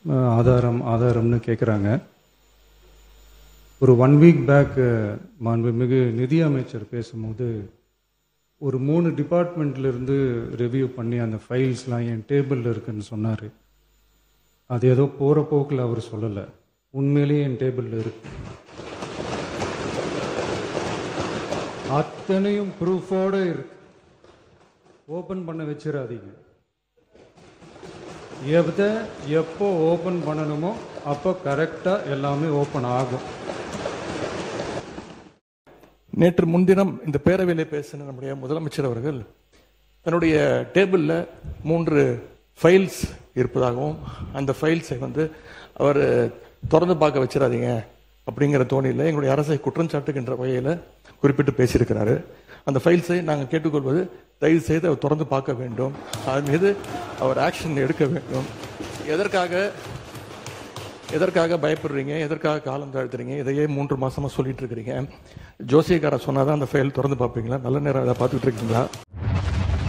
அஹ், ஆதாரம் ஆதாரம்னு கேட்குறாங்க ஒரு ஒன் வீக் பேக் மாண்புமிகு நிதி அமைச்சர் பேசும்போது ஒரு மூணு டிபார்ட்மெண்ட்ல இருந்து ரிவ்யூ பண்ணி அந்த ஃபைல்ஸ்லாம் என் டேபிளில் இருக்குன்னு சொன்னார் அது ஏதோ போகிற போக்கில் அவர் சொல்லலை உண்மையிலேயே என் டேபிளில் இருக்கு அத்தனையும் ப்ரூஃபோட இருக்கு ஓப்பன் பண்ண வச்சிடாதீங்க எதை எப்போ ஓப்பன் பண்ணணுமோ அப்போ கரெக்டாக எல்லாமே ஓப்பன் ஆகும் நேற்று முன்தினம் இந்த பேரவையிலே பேசின நம்முடைய முதலமைச்சர் அவர்கள் தன்னுடைய டேபிளில் மூன்று ஃபைல்ஸ் இருப்பதாகவும் அந்த ஃபைல்ஸை வந்து அவர் திறந்து பார்க்க வச்சிடாதீங்க அப்படிங்கிற தோணியில் எங்களுடைய அரசை குற்றம் சாட்டுகின்ற வகையில் குறிப்பிட்டு பேசியிருக்கிறாரு அந்த ஃபைல்ஸை நாங்கள் கேட்டுக்கொள்வது தயவு செய்து அவர் திறந்து பார்க்க வேண்டும் அது மீது அவர் ஆக்ஷன் எடுக்க வேண்டும் எதற்காக எதற்காக பயப்படுறீங்க எதற்காக காலம் தாழ்த்துறீங்க இதையே மூன்று மாசமா சொல்லிட்டு இருக்கிறீங்க ஜோசியக்காரர் சொன்னாதான் அந்த ஃபைல் திறந்து பார்ப்பீங்களா நல்ல நேரம் அதை பார்த்துட்டு இருக்கீங்களா